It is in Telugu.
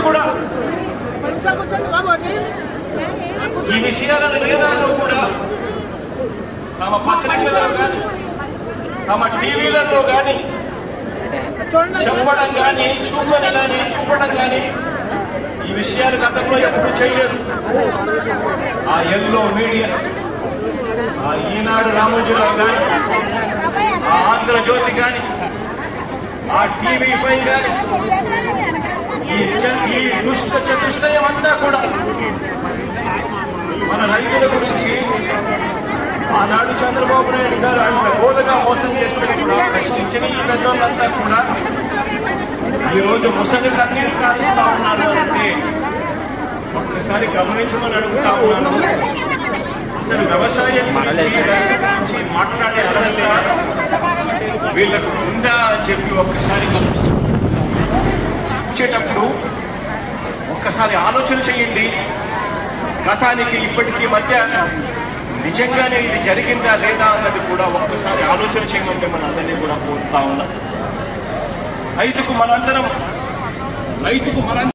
కూడా ఈ విషయాలను ఏనాడు కూడా తమ పత్రికలలో కానీ తమ టీవీలలో కానీ చెప్పడం కానీ చూపని కానీ చూపడం కానీ ఈ విషయాలు గతంలో ఎప్పుడు చేయలేదు ఆ ఎల్లో మీడియా ఆ ఈనాడు రామోజీరావు కానీ ఆ ఆంధ్రజ్యోతి కానీ ఆ టీవీ ఫైవ్ కానీ ఈ చ- ఈ దుష్ట చతుష్టయం అంతా కూడా మన రైతుల గురించి ఆనాడు చంద్రబాబు నాయుడు గారు అంత గోదగా మోసం చేస్తే కూడా ప్రశ్నించిన ఈ పెద్దోళ్ళంతా కూడా ఈ రోజు ముసలి కన్నీరు కారుస్తా ఉన్నారు అంటే ఒక్కసారి గమనించమని అడుగుతా ఉన్నాను అసలు వ్యవసాయం గురించి రైతుల గురించి మాట్లాడే అర్హత వీళ్ళకు ఉందా అని చెప్పి ఒక్కసారి గమనించేటప్పుడు ఒక్కసారి ఆలోచన చేయండి గతానికి ఇప్పటికీ మధ్య నిజంగానే ఇది జరిగిందా లేదా అన్నది కూడా ఒక్కసారి ఆలోచన చేయమంటే మన అందరినీ కూడా కోరుతా ఉన్నా రైతుకు మనందరం రైతుకు మన